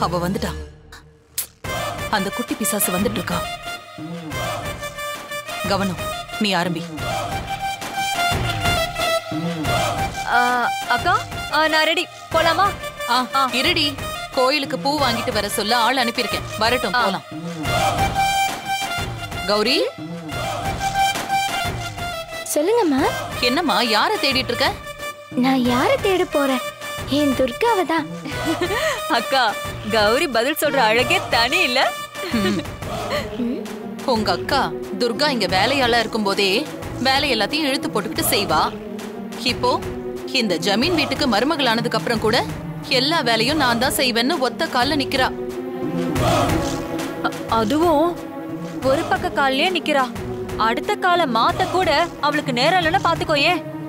அவ வந்துட்டா அந்த குட்டி பிசாசு வந்துட்டு இருக்கா கவனம் நீ ஆரம்பி ஆ, அக்கா ஆ, நான் ரெடி போலாமா ஆ இருடி கோயிலுக்கு பூ வாங்கிட்டு வர சொல்ல ஆள் அனுப்பியிருக்கேன் வரட்டும் போலாம் கௌரி சொல்லுங்கம்மா என்னம்மா யார தேடிட்டு இருக்க நான் யாரை தேட போறேன் என் துர்காவை தான் அக்கா கௌரி பதில் சொல்ற அழகே தனி இல்ல உங்க அக்கா துர்கா இங்க வேலையாளா இருக்கும்போதே வேலை எல்லாத்தையும் இழுத்து போட்டுக்கிட்டு செய்வா இப்போ இந்த ஜமீன் வீட்டுக்கு மருமகள் ஆனதுக்கு அப்புறம் கூட எல்லா வேலையும் நான் தான் செய்வேன்னு ஒத்த கால்ல நிக்கிறா அ- அதுவும் ஒரு பக்க கால்லயே நிக்கிறா அடுத்த கால மாத்த கூட அவளுக்கு நேரம் இல்லைன்னா பாத்துக்கோயே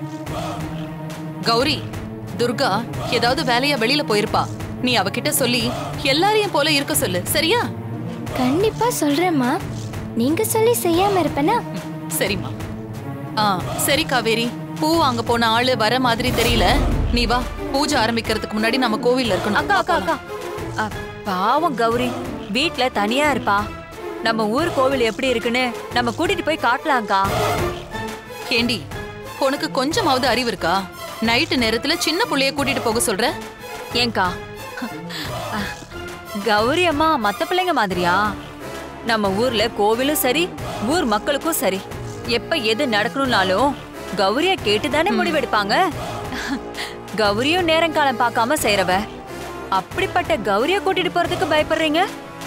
கௌரி துர்கா ஏதாவது வேலையா வெளியில போயிருப்பா நீ அவகிட்ட சொல்லி எல்லாரையும் போல இருக்க சொல்லு சரியா கண்டிப்பா சொல்றேம்மா நீங்க சொல்லி செய்யாம இருப்பேனா ம், சரிம்மா ஆ சரி காவேரி பூ வாங்க போன ஆளு வர மாதிரி தெரியல நீ வா பூஜை ஆரம்பிக்கிறதுக்கு முன்னாடி நம்ம கோவில்ல இருக்கணும் அக்கா அக்கா அக்கா அ, பாவம் கௌரி வீட்ல தனியா இருப்பா நம்ம ஊர் கோவில் எப்படி இருக்குன்னு நம்ம கூட்டிட்டு போய் காட்டலாம்க்கா ஏண்டி உனக்கு கொஞ்சமாவது அறிவு இருக்கா நைட்டு நேரத்துல சின்ன புள்ளைய கூட்டிட்டு போக சொல்ற ஏங்கா அ, கௌரி அம்மா மத்த பிள்ளைங்க மாதிரியா நம்ம ஊர்ல கோவிலும் சரி ஊர் மக்களுக்கும் சரி எப்ப எது நடக்கணும்னாலும் கௌரிய கேட்டு தானே முடிவெடுப்பாங்க கௌரியும் நேரங்காலம் பார்க்காம செய்றவ அப்படிப்பட்ட கௌரிய கூட்டிட்டு போறதுக்கு பயப்படுறீங்க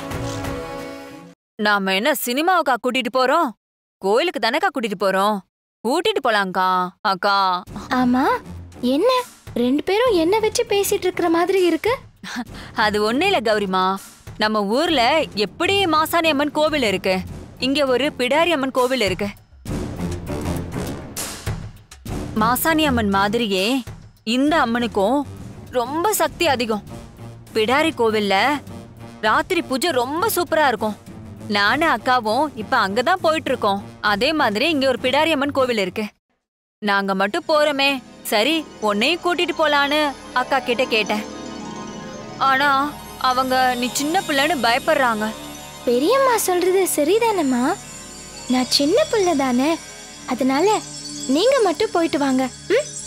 நாம என்ன சினிமாவுக்கா கூட்டிட்டு போறோம் கோயிலுக்கு தானேக்கா கூட்டிட்டு போறோம் கூட்டிட்டு போலாங்க்கா அக்கா ஆமா என்ன ரெண்டு பேரும் என்ன வச்சு பேசிட்டு இருக்கிற மாதிரி இருக்கு அது ஒண்ணு இல்ல கௌரிமா நம்ம ஊர்ல எப்படி மாசாணி அம்மன் கோவில் இருக்கு இங்க ஒரு பிடாரி அம்மன் கோவில் இருக்கு மாசாணி அம்மன் மாதிரியே இந்த அம்மனுக்கும் ரொம்ப சக்தி அதிகம் பிடாரி கோவில்ல ராத்திரி பூஜை ரொம்ப சூப்பரா இருக்கும் நானும் அக்காவும் இப்ப அங்கதான் போயிட்டு இருக்கோம் அதே மாதிரி இங்க ஒரு பிடாரி அம்மன் கோவில் இருக்கு நாங்க மட்டும் போறோமே சரி உன்னையும் கூட்டிட்டு போலான்னு அக்கா கிட்ட கேட்டேன் ஆனா அவங்க நீ சின்ன பிள்ளைன்னு பயப்படுறாங்க பெரியம்மா சொல்றது சரிதானம்மா நான் சின்ன பிள்ளை தானே அதனால நீங்க மட்டும் போயிட்டு வாங்க ம்